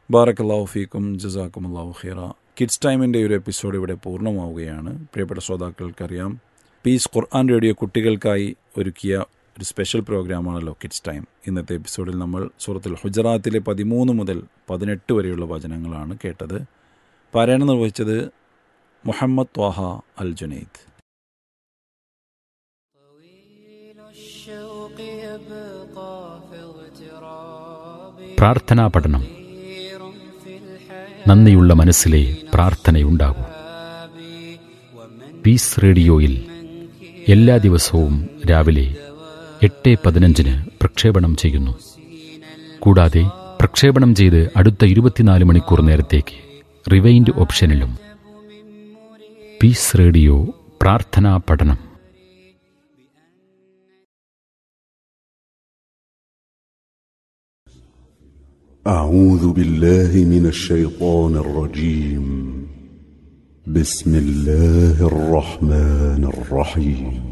ബാറക്കല്ലാഹു ഫീക്കും ജസാക്കും അള്ളാഹു ഖീറ കിഡ്സ് ടൈമിൻ്റെ ഒരു എപ്പിസോഡ് ഇവിടെ പൂർണ്ണമാവുകയാണ് പ്രിയപ്പെട്ട ശ്രോതാക്കൾക്കറിയാം പീസ് ഖുർആൻ റേഡിയോ കുട്ടികൾക്കായി ഒരുക്കിയ ഒരു സ്പെഷ്യൽ പ്രോഗ്രാമാണല്ലോ കിഡ്സ് ടൈം ഇന്നത്തെ എപ്പിസോഡിൽ നമ്മൾ സൂറത്തുൽ ഹുജറാത്തിലെ പതിമൂന്ന് മുതൽ പതിനെട്ട് വരെയുള്ള വചനങ്ങളാണ് കേട്ടത് പാരായണം നിർവഹിച്ചത് മുഹമ്മദ് ത്വാഹ അൽ ജുനൈദ് الشوق يبقى في اغتراب പ്രാർത്ഥനാ പഠനം كثير في الحياة നന്ദിയുള്ള മനസ്സിലെ പ്രാർത്ഥനയുണ്ടാകൂ പീസ് റേഡിയോയിൽ എല്ലാ ദിവസവും രാവിലെ എട്ട് പതിനഞ്ചിന് പ്രക്ഷേപണം ചെയ്യുന്നു കൂടാതെ പ്രക്ഷേപണം ചെയ്ത് അടുത്ത ഇരുപത്തിനാല് മണിക്കൂർ നേരത്തേക്ക് റിവൈൻഡ് ഓപ്ഷനിലും പീസ് റേഡിയോ പ്രാർത്ഥനാ പഠനം أعوذ بالله من الشيطان الرجيم بسم الله الرحمن الرحيم